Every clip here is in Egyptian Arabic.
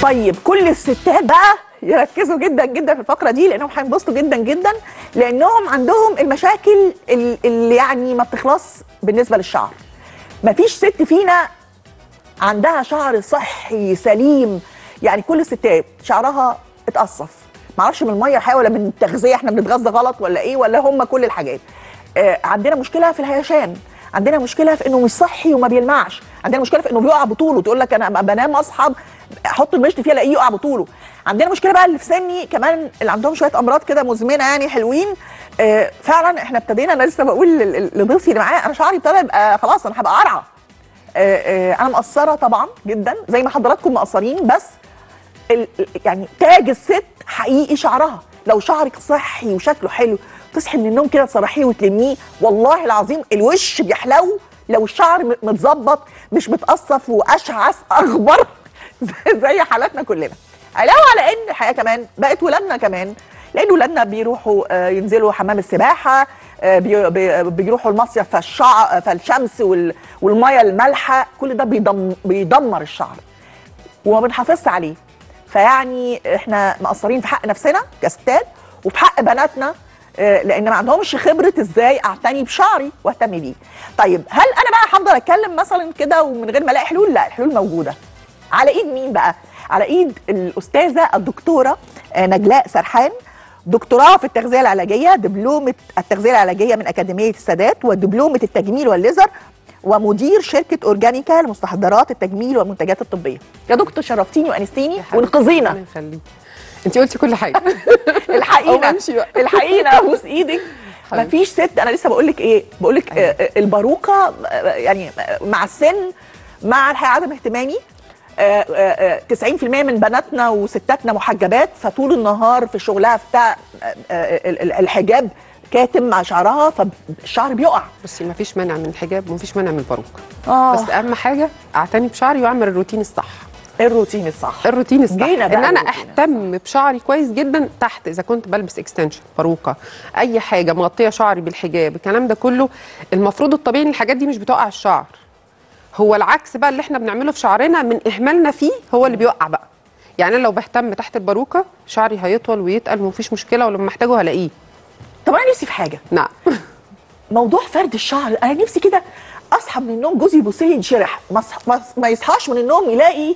طيب كل الستات بقى يركزوا جدا جدا في الفقره دي لانهم هينبسطوا جدا جدا لانهم عندهم المشاكل ال- اللي يعني ما بتخلص بالنسبه للشعر مفيش ست فينا عندها شعر صحي سليم يعني كل الستات شعرها اتقصف معرفش من الميه الحقيقه ولا من التغذيه احنا بنتغذى غلط ولا ايه ولا هم كل الحاجات آه عندنا مشكله في الهيشان عندنا مشكله في انه مش صحي وما بيلمعش عندنا مشكله في انه بيقع بطوله تقول لك انا أبقى بنام اصحى احط المشط فيها الاقيه يقع بطوله عندنا مشكله بقى اللي في سني كمان اللي عندهم شويه امراض كده مزمنه يعني حلوين آه فعلا احنا ابتدينا انا لسه بقول لل- لل- لضيفي اللي معايا انا شعري ابتدى يبقى خلاص انا هبقى قرعه آه، آه، انا مقصره طبعا جدا زي ما حضراتكم مقصرين بس ال- ال- يعني تاج الست حقيقي شعرها لو شعرك صحي وشكله حلو تصحي من النوم كده تسرحيه وتلميه والله العظيم الوش بيحلو لو الشعر م- متظبط مش متقصف واشعث اخضر زي- زي حالاتنا كلنا علاوه على ان الحقيقه كمان بقت ولادنا كمان لان ولادنا بيروحوا آه، ينزلوا حمام السباحه آه، بي- بي- بيروحوا المصيف فالشع فالشمس وال- والميه المالحه كل ده بيدم بيدمر الشعر وما بنحافظش عليه فيعني احنا مقصرين في حق نفسنا كستات وفي حق بناتنا آه، لان ما عندهمش خبره ازاي اعتني بشعري واهتم بيه طيب هل انا بقى هفضل اتكلم مثلا كده ومن غير ما الاقي حلول لا الحلول موجوده على ايد مين بقى على ايد الاستاذه الدكتوره آه، نجلاء سرحان دكتوراه في التغذيه العلاجيه دبلومه التغذيه العلاجيه من اكاديميه السادات ودبلومه التجميل والليزر ومدير شركه اورجانيكا لمستحضرات التجميل والمنتجات الطبيه يا دكتور شرفتيني وانستيني يا حبيبتي، وانقذينا ربنا يخليكي انت قلتي كل حاجه الحقيقه أو أمشي بقى. الحقيقه ابوس ايدك حبيبتي. مفيش ست انا لسه بقول لك ايه بقول لك أيوة. الباروكه آه، يعني آه، مع السن مع الحقيقه عدم اهتمامي آه، آه، آه، 90% من بناتنا وستاتنا محجبات فطول النهار في شغلها بتاع آه، آه، ال- ال- الحجاب كاتم مع شعرها فالشعر بيقع بصي ما فيش مانع من الحجاب وما فيش مانع من الباروكه اه بس اهم حاجه اعتني بشعري واعمل الروتين الصح الروتين الصح الروتين الصح جينا بقى ان انا الروتين. اهتم بشعري كويس جدا تحت اذا كنت بلبس اكستنشن باروكه اي حاجه مغطيه شعري بالحجاب الكلام ده كله المفروض الطبيعي ان الحاجات دي مش بتوقع الشعر هو العكس بقى اللي احنا بنعمله في شعرنا من اهمالنا فيه هو اللي بيوقع بقى يعني انا لو بهتم تحت الباروكه شعري هيطول ويتقل ومفيش مشكله ولما محتاجه هلاقيه طب انا نفسي في حاجه نعم موضوع فرد الشعر انا نفسي كده اصحى من النوم جوزي يبص لي ينشرح ما أصح- ما أص- ما يصحاش من النوم يلاقي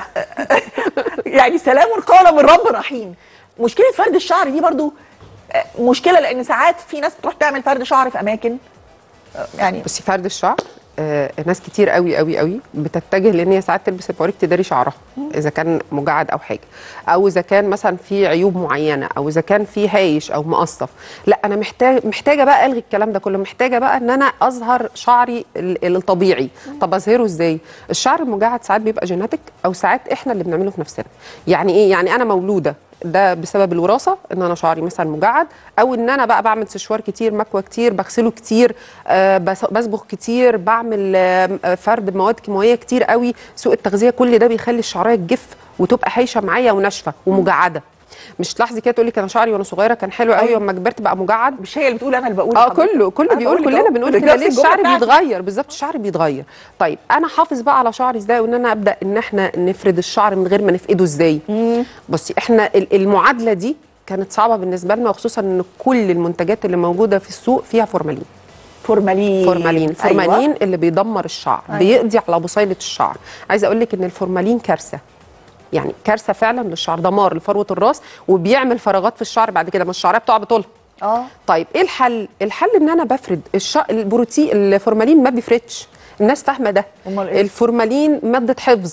يعني سلام قال من رب رحيم مشكله فرد الشعر دي برضو آه، مشكله لان ساعات في ناس بتروح تعمل فرد شعر في اماكن آه، يعني بصي فرد الشعر آه ناس كتير قوي قوي قوي بتتجه لان هي ساعات تلبس الباريك تداري شعرها اذا كان مجعد او حاجه او اذا كان مثلا في عيوب معينه او اذا كان في هايش او مقصف لا انا محتاج محتاجه بقى الغي الكلام ده كله محتاجه بقى ان انا اظهر شعري ال- الطبيعي طب اظهره ازاي الشعر المجعد ساعات بيبقى جيناتيك او ساعات احنا اللي بنعمله في نفسنا يعني ايه يعني انا مولوده ده بسبب الوراثه ان انا شعري مثلا مجعد او ان انا بقى بعمل سشوار كتير مكوى كتير بغسله كتير آه بس- بصبغ كتير بعمل آه فرد مواد كيماويه كتير قوي سوء التغذيه كل ده بيخلي الشعريه تجف وتبقى هايشه معايا وناشفه ومجعده مش تلاحظي كده تقولي كان شعري وانا صغيره كان حلو قوي أيوة. لما كبرت بقى مجعد مش هي اللي بتقول انا اللي بقول اه لحضرتك. كله كله أنا بيقول بقول لك كلنا أهو. بنقول نفس كده ليه الجملة الشعر بتاعتي. بيتغير بالظبط الشعر بيتغير طيب انا حافظ بقى على شعري ازاي وان انا ابدا ان احنا نفرد الشعر من غير ما نفقده ازاي بصي احنا ال- المعادله دي كانت صعبه بالنسبه لنا وخصوصا ان كل المنتجات اللي موجوده في السوق فيها فورمالين فورمالين فورمالين فورمالين أيوة. اللي بيدمر الشعر أيوة. بيقضي على بصيله الشعر عايزه اقول لك ان الفورمالين كارثه يعني كارثه فعلا للشعر دمار لفروه الراس وبيعمل فراغات في الشعر بعد كده ما الشعريه بتقع بطولها اه طيب ايه الحل الحل ان انا بفرد الش... البروتين الفورمالين ما بيفردش الناس فاهمه ده أمال إيه؟ الفورمالين ماده حفظ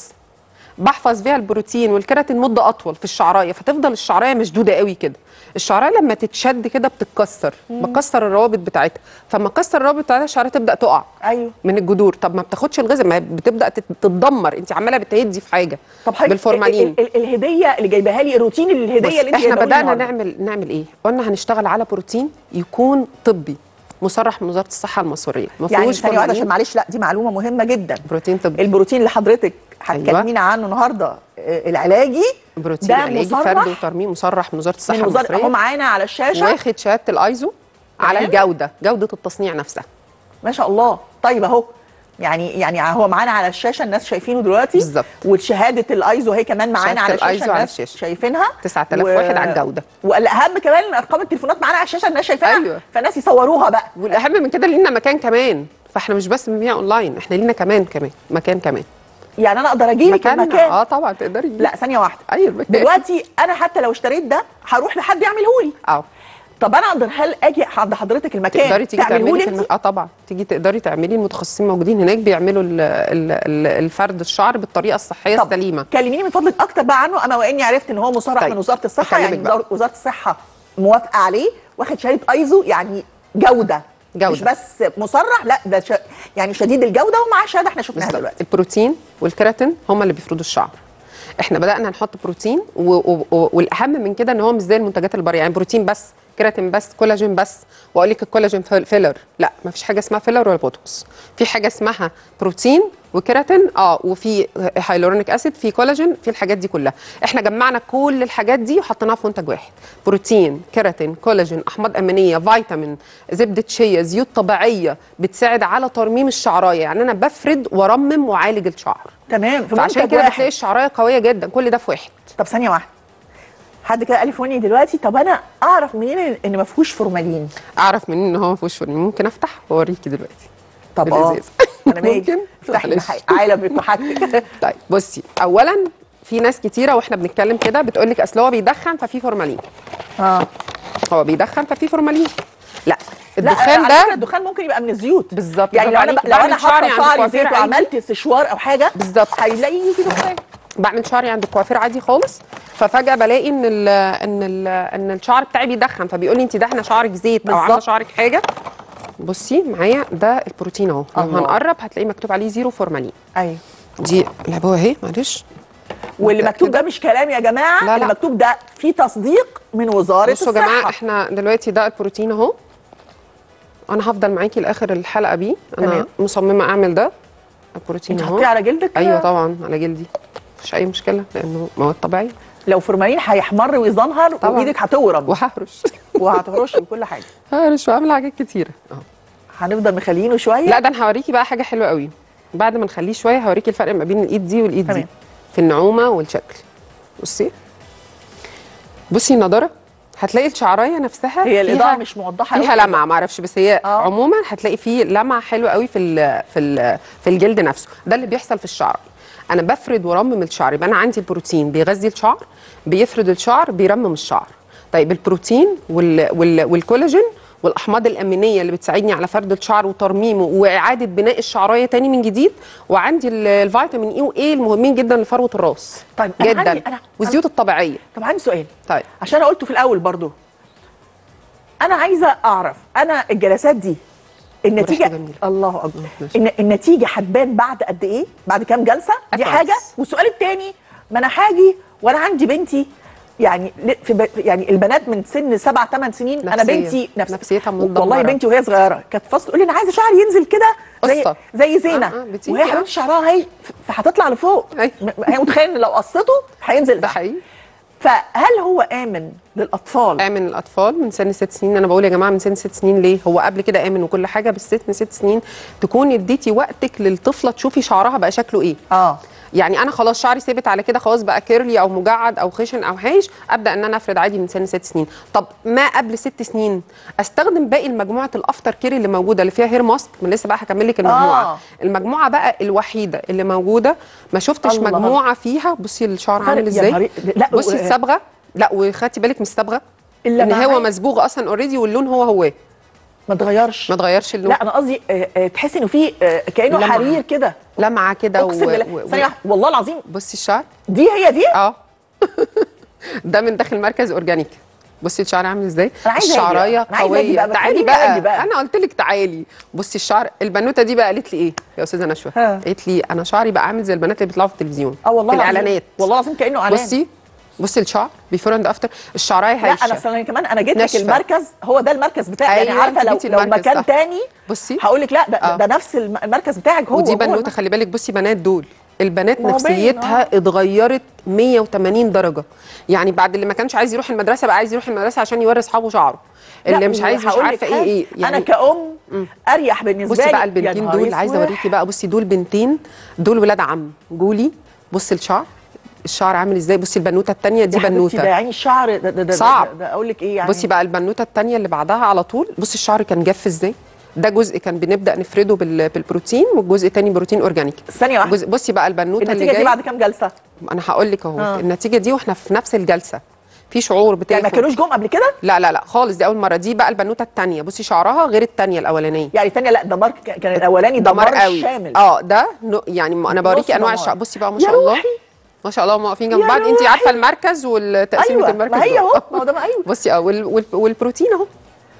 بحفظ فيها البروتين والكيراتين مده اطول في الشعرايه فتفضل الشعرايه مشدوده قوي كده الشعرايه لما تتشد كده بتتكسر بكسر الروابط بتاعتها فلما اكسر الروابط بتاعتها الشعرايه تبدا تقع ايوه من الجذور طب ما بتاخدش الغذاء ما هي بتبدا تت- تتدمر انت عماله بتهدي في حاجه طب حضرتك بالفورمالين ال- ال- الهديه اللي جايباها لي الروتين الهديه بص، اللي انت احنا جايباها لي بدانا النهاردة. نعمل نعمل ايه قلنا هنشتغل على بروتين يكون طبي مصرح من وزاره الصحه المصريه ما يعني فيهوش ثانيه واحده عشان فورمالين معلش لا دي معلومه مهمه جدا بروتين طبي البروتين اللي حضرتك أيوة. هتكلمينا عنه النهارده آه، العلاجي بروتين ده علاجي مصرح فرد وترميم مصرح من وزاره الصحه من وزاره اهو المصريه معانا على الشاشه واخد شهاده الايزو على تمام. الجوده جوده التصنيع نفسها ما شاء الله طيب اهو يعني يعني هو معانا على الشاشه الناس شايفينه دلوقتي بالظبط. وشهاده الايزو هي كمان معانا شهادة على الشاشه الأيزو على الناس الشاشة. شايفينها 9000 واحد على الجودة. والاهم كمان ان ارقام التليفونات معانا على الشاشه الناس شايفينها أيوة. فالناس يصوروها بقى والاهم من كده لينا مكان كمان فاحنا مش بس بنبيع اونلاين احنا لينا كمان كمان مكان كمان يعني انا اقدر اجي لك مكان المكان اه طبعا تقدري لا ثانيه واحده ايوه المكان دلوقتي انا حتى لو اشتريت ده هروح لحد يعمله لي اه طب انا اقدر هل اجي عند حضرتك المكان تقدري تيجي تعمله تعملي لي في انت؟ الم... اه طبعا تيجي تقدري تعملي المتخصصين موجودين هناك بيعملوا ال... ال... ال... الفرد الشعر بالطريقه الصحيه طب السليمه كلميني من فضلك اكتر بقى عنه اما واني عرفت ان هو مصرح طيب. من وزاره الصحه هكلمك يعني بقى. وزارة- وزاره الصحه موافقه عليه واخد شهاده ايزو يعني جوده جودة. مش بس مصرح لا ده ش... يعني شديد الجوده ومعاه شهاده احنا شفناها بالظبط دلوقتي البروتين والكيراتين هم اللي بيفرضوا الشعر احنا بدانا نحط بروتين و... و... و... والاهم من كده ان هو مش زي المنتجات البريه يعني بروتين بس كيراتين بس كولاجين بس واقول لك الكولاجين فيل- فيلر لا ما فيش حاجه اسمها فيلر ولا بوتوكس في حاجه اسمها بروتين وكيراتين اه وفي هايلورونيك اسيد في كولاجين في الحاجات دي كلها احنا جمعنا كل الحاجات دي وحطيناها في منتج واحد بروتين كيراتين كولاجين احماض امينيه فيتامين زبده شيا زيوت طبيعيه بتساعد على ترميم الشعرايه يعني انا بفرد وارمم واعالج الشعر تمام في فعشان منتج كده واحد. بتلاقي الشعرايه قويه جدا كل ده في واحد طب ثانيه واحده حد كده قال لي دلوقتي طب انا اعرف منين ان ما فيهوش فورمالين اعرف منين ان هو ما فيهوش فورمالين ممكن افتح واوريكي دلوقتي طب اه بالإزاز. انا ماشي ممكن؟ افتحي معلش. بحي- عايله بحاجتك طيب بصي اولا في ناس كتيره واحنا بنتكلم كده بتقول لك اصل هو بيدخن ففي فورمالين اه هو بيدخن ففي فورمالين لا لا الدخان على فكرة ده الدخان ممكن يبقى من الزيوت بالظبط، يعني لو برافو انا عليكي. لو بعمل انا شعري حاطه عند شعري كوافير زيت عادي. وعملت سشوار او حاجه بالظبط. هيلاقي يجي دخان بعمل شعري عند الكوافير عادي خالص ففجاه بلاقي ان ال ان ال ان الشعر بتاعي بيدخن فبيقول لي انت دهنه شعرك زيت او عامله بالظبط. شعرك حاجه بصي معايا ده البروتين اهو لو الله. هنقرب هتلاقي مكتوب عليه زيرو فورمالين ايوه دي العبوه اهي معلش واللي مكتوب كده. ده مش كلام يا جماعه لا، اللي لا. مكتوب ده فيه تصديق من وزاره بصوا يا الصحه جماعه احنا دلوقتي ده البروتين اهو انا هفضل معاكي لاخر الحلقه بيه انا تمام. مصممه اعمل ده البروتين انت اهو حطيه على جلدك ايوه طبعا على جلدي مفيش اي مشكله لانه مواد طبيعيه لو فورمالين هيحمر ويزنهر طبعا. وايدك هتورم وههرش وهتهرش وكل حاجه ههرش واعمل حاجات كتيره اهو هنفضل مخلينه شويه لا ده انا هوريكي بقى حاجه حلوه قوي بعد ما نخليه شويه هوريكي الفرق ما بين الايد دي والايد دي تمام. في النعومه والشكل بصي بصي النضاره هتلاقي الشعرايه نفسها هي الاضاءه فيها مش موضحه فيها أوي. لمعه ما اعرفش بس هي آه. عموما هتلاقي فيه لمعه حلوه قوي في ال في ال في الجلد نفسه ده اللي بيحصل في الشعر انا بفرد وارمم الشعر يبقى انا عندي البروتين بيغذي الشعر بيفرد الشعر بيرمم الشعر طيب البروتين وال وال والكولاجين والاحماض الامينيه اللي بتساعدني على فرد الشعر وترميمه واعاده بناء الشعرايه تاني من جديد وعندي ال- الفيتامين اي وايه المهمين جدا لفروه الراس طيب، أنا جدا عندي- أنا- والزيوت الطبيعيه طب عندي سؤال طيب عشان انا قلته في الاول برضو انا عايزه اعرف انا الجلسات دي النتيجه وريحته جميلة. الله اكبر ماشي. إن النتيجه هتبان بعد قد ايه بعد كام جلسه دي كويس. حاجه والسؤال الثاني ما انا هاجي وانا عندي بنتي يعني ل- في ب... يعني البنات من سن سبع ثمان سنين انا نفسية. بنتي نفس نفسيتها متدمرة. والله بنتي وهي صغيره كانت فصل تقول لي انا عايزه شعري ينزل كده زي قصة. زي زينه آه، آه، بتيجي، وهي آه. حبيبتي شعرها هي فهتطلع لفوق أيوة. م- هي متخيله ان لو قصته هينزل ده تحت. حقيقي فهل هو امن للاطفال امن الاطفال من سن ست سنين انا بقول يا جماعه من سن ست سنين ليه هو قبل كده امن وكل حاجه بس سن ست سنين تكون اديتي وقتك للطفله تشوفي شعرها بقى شكله ايه اه يعني انا خلاص شعري ثابت على كده خلاص بقى كيرلي او مجعد او خشن او هايش ابدا ان انا افرد عادي من سن ست سنين طب ما قبل ست سنين استخدم باقي المجموعه الافتر كير اللي موجوده اللي فيها هير ماسك من لسه بقى هكمل لك المجموعه آه. آه. المجموعه بقى الوحيده اللي موجوده ما شفتش الله. مجموعه فيها بصي الشعر فرق عامل يا ازاي نهاري- لا، بصي و- الصبغه لا وخدتي بالك من الصبغه إلا ان هو معايا. مصبوغ اصلا اوريدي واللون هو هو ما اتغيرش ما اتغيرش اللون لا انا قصدي آه، آه، تحسي انه في آه، كانه لمعة. حرير كده لمعه كده اقسم بالله ثانيه واحدة، والله العظيم بصي الشعر دي هي دي اه ده من داخل مركز اورجانيك بصي الشعر عامل ازاي أنا عايزة أجي الشعرايه بقى. أنا عايزة أجي قويه بقى، بس تعالي خليني بقى. أجي بقى. انا قلت لك تعالي بصي الشعر البنوته دي بقى قالت لي ايه يا استاذه نشوى ها. قالت لي انا شعري بقى عامل زي البنات اللي بيطلعوا في التلفزيون اه والله في العظيم. الاعلانات والله العظيم كانه اعلان بصي بصي الشعر بيفور اند افتر الشعرايه لا انا هايشه اصلا كمان انا جيت لك ناشفة. المركز هو ده المركز بتاعي يعني أيوة، عارفه أنت لو جيتي لو المركز مكان صح. تاني بصي هقول لك لا ده, آه. ده نفس الم- المركز بتاعك هو ودي هو بنوته المركز. خلي بالك بصي بنات دول البنات ما هو باين، نفسيتها اتغيرت 180 درجه يعني بعد اللي ما كانش عايز يروح المدرسه بقى عايز يروح المدرسه عشان يوري اصحابه شعره اللي لا، مش عايز مش وهقول عارفه لك ايه حاجة، ايه انا كأم اريح بالنسبه لي بصي بقى يا البنتين نهار دول عايزه أسود. اوريكي بقى بصي دول بنتين دول ولاد عم جولي بصي الشعر الشعر عامل ازاي بصي البنوته الثانيه دي يا حبيبتي بنوته ده عين الشعر ده ده, ده صعب. ده, ده اقول لك ايه يعني بصي بقى البنوته الثانيه اللي بعدها على طول بصي الشعر كان جاف ازاي ده جزء كان بنبدا نفرده بال- بالبروتين والجزء الثاني بروتين اورجانيك ثانيه واحده جزء بصي بقى البنوته اللي النتيجه دي جايه بعد كام جلسه انا هقول لك اهو آه. النتيجه دي واحنا في نفس الجلسه في شعور بتاخد يعني ما كانوش جم قبل كده لا لا لا خالص دي اول مره دي بقى البنوته الثانيه بصي شعرها غير الثانيه الاولانيه يعني الثانيه لا دمار ك- كان الاولاني دمار, دمار قوي شامل اه ده نو- يعني م- انا بوريكي نص انواع دمار. الشعر بصي بقى ما يا شاء الله روحي. ما شاء الله هم واقفين جنب يا بعض انت روحي. عارفه المركز والتقسيمه ايوه المركز ما هي دول. اهو ما هو ده ما ايوه بصي اه وال وال والبروتين اهو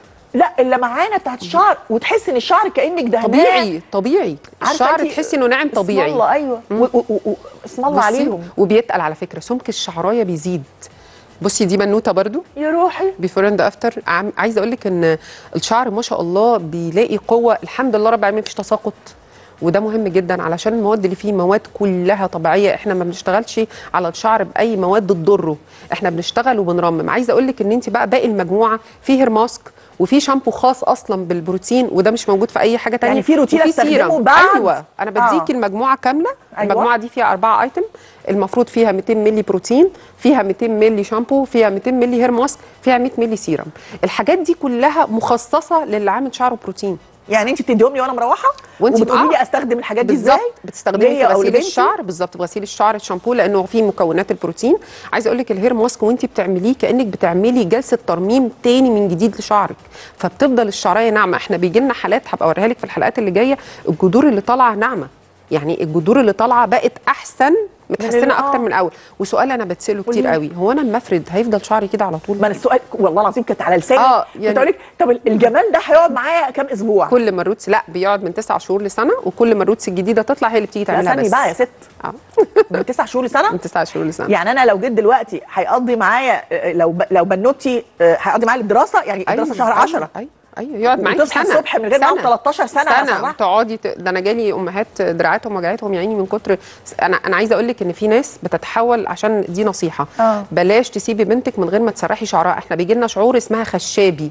لا اللي معانا بتاعت الشعر وتحس ان الشعر كانك دهناه طبيعي طبيعي عارفة الشعر انتي- تحسي انه ناعم طبيعي اسم الله ايوه و- و- و- و- اسم الله بصي، عليهم وبيتقل على فكره سمك الشعرايه بيزيد بصي دي بنوته برضو يا روحي بيفور اند افتر عايزه اقول لك ان الشعر ما شاء الله بيلاقي قوه الحمد لله رب العالمين مفيش تساقط وده مهم جدا علشان المواد اللي فيه مواد كلها طبيعيه احنا ما بنشتغلش على الشعر باي مواد تضره احنا بنشتغل وبنرمم عايزه اقول لك ان انت بقى باقي المجموعه فيه هير ماسك وفي شامبو خاص اصلا بالبروتين وده مش موجود في اي حاجه تانية يعني في روتين وفي استخدمه سيرم. بعد؟ ايوه انا بديكي آه. المجموعه كامله أيوة. المجموعه دي فيها اربعه ايتم المفروض فيها 200 مللي بروتين فيها 200 مللي شامبو فيها 200 مللي هير ماسك فيها 100 مللي سيرم الحاجات دي كلها مخصصه للي عامل شعره بروتين يعني انت بتديهم لي وانا مروحه وانت وبتقولي بقى- لي استخدم الحاجات دي ازاي بالظبط بتستخدمي ليا في أو غسيل لبنتي؟ الشعر بالظبط غسيل الشعر الشامبو لانه فيه مكونات البروتين عايزه اقول لك الهير ماسك وانت بتعمليه كانك بتعملي جلسه ترميم تاني من جديد لشعرك فبتفضل الشعريه ناعمه احنا بيجي لنا حالات هبقى اوريها لك في الحلقات اللي جايه الجذور اللي طالعه ناعمه يعني الجذور اللي طالعه بقت احسن متحسنه آه. اكتر من الاول وسؤال انا بتساله كتير قولي. قوي هو انا المفرد هيفضل شعري كده على طول ما انا السؤال والله العظيم كانت على لساني آه، كنت يعني- اقول لك طب الجمال ده هيقعد معايا كام اسبوع كل ما الروتس لا بيقعد من تسع شهور لسنه وكل ما الروتس الجديده تطلع هي اللي بتيجي لا تعملها استني بس بقى يا ست اه من تسع شهور لسنه من تسع شهور لسنه يعني انا لو جيت دلوقتي هيقضي معايا آه، لو ب- لو بنوتي آه، هيقضي معايا الدراسه يعني الدراسه شهر 10 ايوه ايوه يقعد معاكي وتصحى سنه الصبح من غير ما سنة. يقعد 13 سنة سنه أسرح. تقعدي ت... ده انا جالي امهات دراعاتهم وجعتهم يا عيني من كتر انا انا عايزه اقول لك ان في ناس بتتحول عشان دي نصيحه آه. بلاش تسيبي بنتك من غير ما تسرحي شعرها احنا بيجي لنا شعور اسمها خشابي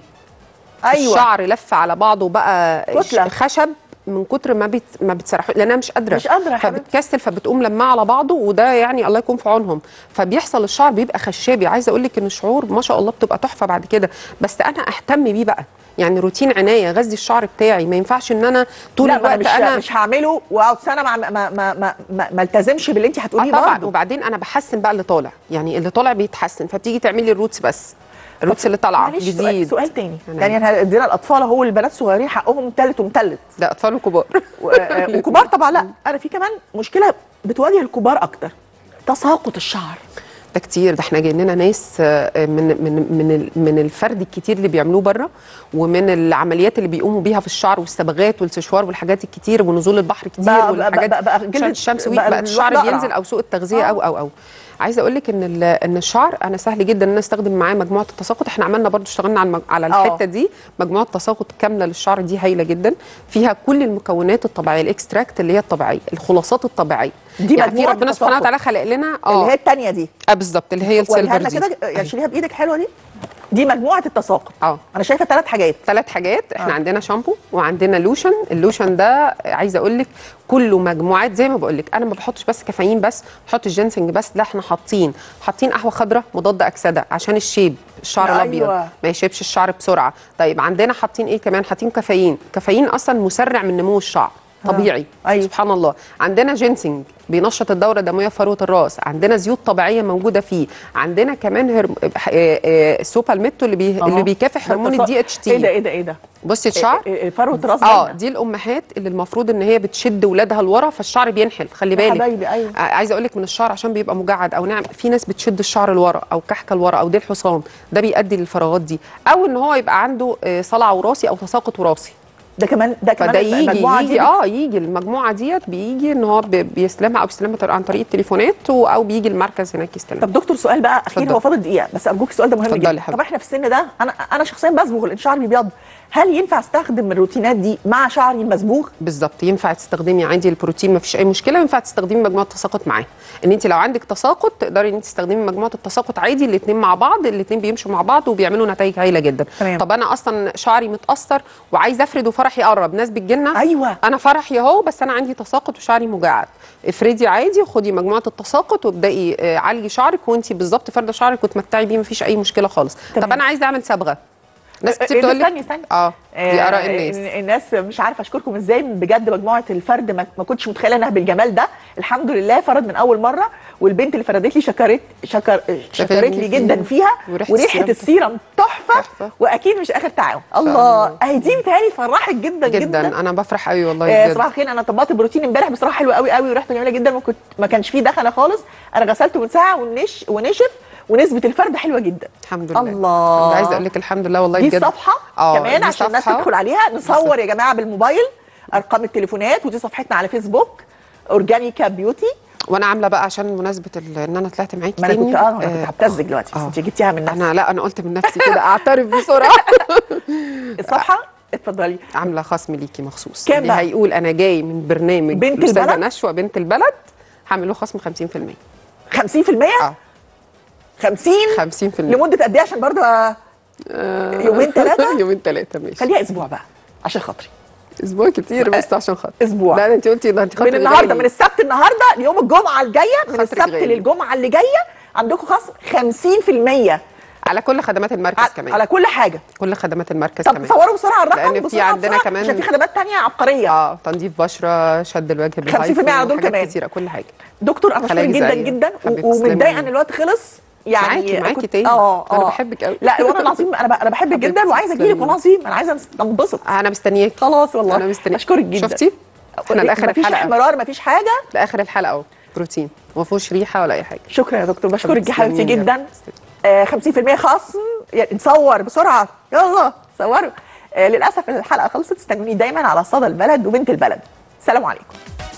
ايوه الشعر لف على بعضه بقى كتلة. ش- خشب من كتر ما بت... ما بتسرحه لانها مش قادره مش قادرة يا حبيبتي. فبتكسل فبتقوم لما على بعضه وده يعني الله يكون في عونهم فبيحصل الشعر بيبقى خشابي عايزه اقول لك ان الشعور ما شاء الله بتبقى تحفه بعد كده بس انا اهتم بيه بقى يعني روتين عنايه غذي الشعر بتاعي ما ينفعش ان انا طول لا ما الوقت انا مش انا مش هعمله واقعد سنه مع ما ما ما ما, ما, ما التزمش باللي انت هتقوليه آه طبعا برضه وبعدين انا بحسن بقى اللي طالع يعني اللي طالع بيتحسن فبتيجي تعملي الروتس بس الروتس اللي طالعه معلش سؤال, جديد سؤال تاني أنا- يعني احنا ادينا الاطفال اهو البنات صغيرين حقهم متلت ومتلت ده اطفال وكبار و- آه، وكبار طبعا لا انا في كمان مشكله بتواجه الكبار اكتر تساقط الشعر ده كتير ده احنا جايين لنا ناس آه، من من من ال- من الفرد الكتير اللي بيعملوه بره ومن العمليات اللي بيقوموا بيها في الشعر والصبغات والسشوار والحاجات الكتير ونزول البحر كتير بقى- بقى- والحاجات بقى- بقى عشان جلد- الشمس ويك بقى بقى الشعر الواحد أقرع. بينزل او سوء التغذيه آه. او او او عايزه اقول لك ان ال- ان الشعر انا سهل جدا ان انا استخدم معاه مجموعه التساقط احنا عملنا برضو اشتغلنا على المج... على آه. الحته دي مجموعه تساقط كامله للشعر دي هايله جدا فيها كل المكونات الطبيعيه الاكستراكت اللي هي الطبيعيه الخلاصات الطبيعيه دي يعني في مجموعة ربنا سبحانه التساقط. وتعالى خلق لنا اللي هي الثانيه دي اه بالظبط اللي هي وريها السيلفر لنا دي كده يعني شيليها بايدك حلوه دي دي مجموعه التساقط اه انا شايفه ثلاث حاجات ثلاث حاجات احنا آه. آه. عندنا شامبو وعندنا لوشن اللوشن ده عايزه اقول لك كله مجموعات زي ما بقول لك انا ما بحطش بس كافيين بس بحط الجينسنج بس لا احنا حاطين حاطين قهوه خضراء مضاد اكسده عشان الشيب الشعر أيوة. الابيض ما يشيبش الشعر بسرعه طيب عندنا حاطين ايه كمان حاطين كافيين كافيين اصلا مسرع من نمو الشعر طبيعي أيوة. سبحان الله عندنا جينسنج بينشط الدوره الدمويه في فروه الراس عندنا زيوت طبيعيه موجوده فيه عندنا كمان هرم... آه، آه، السوبالميتو اللي بي... اللي أهو. بيكافح ده هرمون التساقط. الدي اتش تي ايه ده ايه ده ايه ده بصي الشعر إيه- إيه- فروه راس اه جنة. دي الامهات اللي المفروض ان هي بتشد ولادها لورا فالشعر بينحل خلي يا بالك حبايبي، أيوة. آه، عايزه اقول لك من الشعر عشان بيبقى مجعد او ناعم في ناس بتشد الشعر لورا او كحكه لورا او ديل حصان ده بيؤدي للفراغات دي او ان هو يبقى عنده آه، صلع وراثي او تساقط وراثي ده كمان ده كمان فده يجي المجموعة دي يجي اه يجي المجموعه ديت بيجي ان هو بي- بيستلمها او بيستلمها طر- عن طريق التليفونات و- او بيجي المركز هناك يستلمها طب دكتور سؤال بقى اخير اتفضل. هو فاضل دقيقه بس ارجوك السؤال ده مهم اتفضلي جدا يا حبيبتي. طب احنا في السن ده انا انا شخصيا بصبغ لان شعري بيبيض هل ينفع استخدم الروتينات دي مع شعري المصبوغ بالظبط ينفع تستخدمي عادي البروتين ما فيش اي مشكله ينفع تستخدمي مجموعه تساقط معاه ان انت لو عندك تساقط تقدري ان انت تستخدمي مجموعه التساقط عادي الاثنين مع بعض الاثنين بيمشوا مع بعض وبيعملوا نتائج هايله جدا تمام. طب انا اصلا شعري متاثر وعايزه افرد وفرحي يقرب ناس بتجيلنا أيوة. انا فرحي اهو بس انا عندي تساقط وشعري مجعد افردي عادي وخدي مجموعه التساقط وابداي آه، عالجي شعرك وانت بالظبط فارده شعرك وتمتعي بيه مفيش اي مشكله خالص تمام. طب انا عايزه اعمل صبغه ناس إيه كتير ده؟ بتقول لك استني استني اه دي اراء الناس الناس الناس مش عارفه اشكركم ازاي بجد مجموعه الفرد ما, ما كنتش متخيله انها بالجمال ده الحمد لله فرد من اول مره والبنت اللي فردت لي شكرت شكر شكرت لي فيها. جدا فيها وريحة وريحه السيرم السيرم تحفه تحفة. واكيد مش اخر تعاون الله الله. اهي دي بتهيألي فرحت جدا جدا, جدا انا بفرح قوي والله آه بجد صباح الخير انا طبقت البروتين امبارح بصراحه حلو قوي قوي وريحته جميله جدا وكنت ما كانش فيه دخنه خالص انا غسلته من ساعه ونش ونشف ونسبه الفرد حلوه جدا الحمد لله الله. كنت عايزه اقول لك الحمد لله والله دي بجد الصفحه آه، كمان دي عشان الناس صفحة. تدخل عليها نصور يا جماعه بالموبايل ارقام التليفونات ودي صفحتنا على فيسبوك اورجانيكا بيوتي وانا عامله بقى عشان مناسبه ال- ان انا طلعت معاكي ما انا تاني كنت اه انا كنت هبتزك دلوقتي بس آه. انت جبتيها من نفسك انا لا انا قلت من نفسي كده اعترف بسرعه الصفحه اتفضلي عامله خصم ليكي مخصوص كام اللي بقى؟ هيقول انا جاي من برنامج بنت الأستاذة البلد؟ نشوى بنت البلد هعمل له خصم 50% 50% اه 50 50% لمده قد ايه عشان برضه آه، يومين ثلاثه يومين ثلاثه ماشي خليها اسبوع بقى عشان خاطري اسبوع كتير بس عشان خاطر أسبوع. لا ده انت قلتي ده انت من خاطرك النهارده غالي. من السبت النهارده ليوم الجمعه الجايه من خاطرك السبت غالي. للجمعه اللي جايه عندكم خصم 50% على كل خدمات المركز كمان على كل حاجه كل خدمات المركز طب كمان صوروا بسرعه الرقم لأن في بسرعه عندنا بسرعة، كمان- عشان في خدمات تانية عبقريه اه تنظيف بشره شد الوجه 50% على دول وحاجات كمان. كتيره كل حاجه دكتور انا بشكرك خلايا جدا غذائية. جدا حبيبتي و- تسلمي. ومتضايقه ان الوقت خلص يعني معاكي- معاكي كنت- تاني. اه أنا اه بحبك أوي. لا والله العظيم انا ب- انا بحبك حبيبتي جدا وعايزه اجي لك تسلمي. والله العظيم انا عايزه انبسط انا مستنياكي خلاص والله انا مستنياكي بشكرك جدا شفتي احنا لاخر مفيش الحلقه احمرار مفيش حاجه لاخر الحلقه اهو بروتين وما فيهوش ريحه ولا اي حاجه شكرا يا دكتور بشكرك يا تسلمي حبيبتي لي. جدا آه 50% خصم يعني نصور بسرعه يلا صوروا آه للاسف الحلقه خلصت استنوني دايما على صدى البلد وبنت البلد سلام عليكم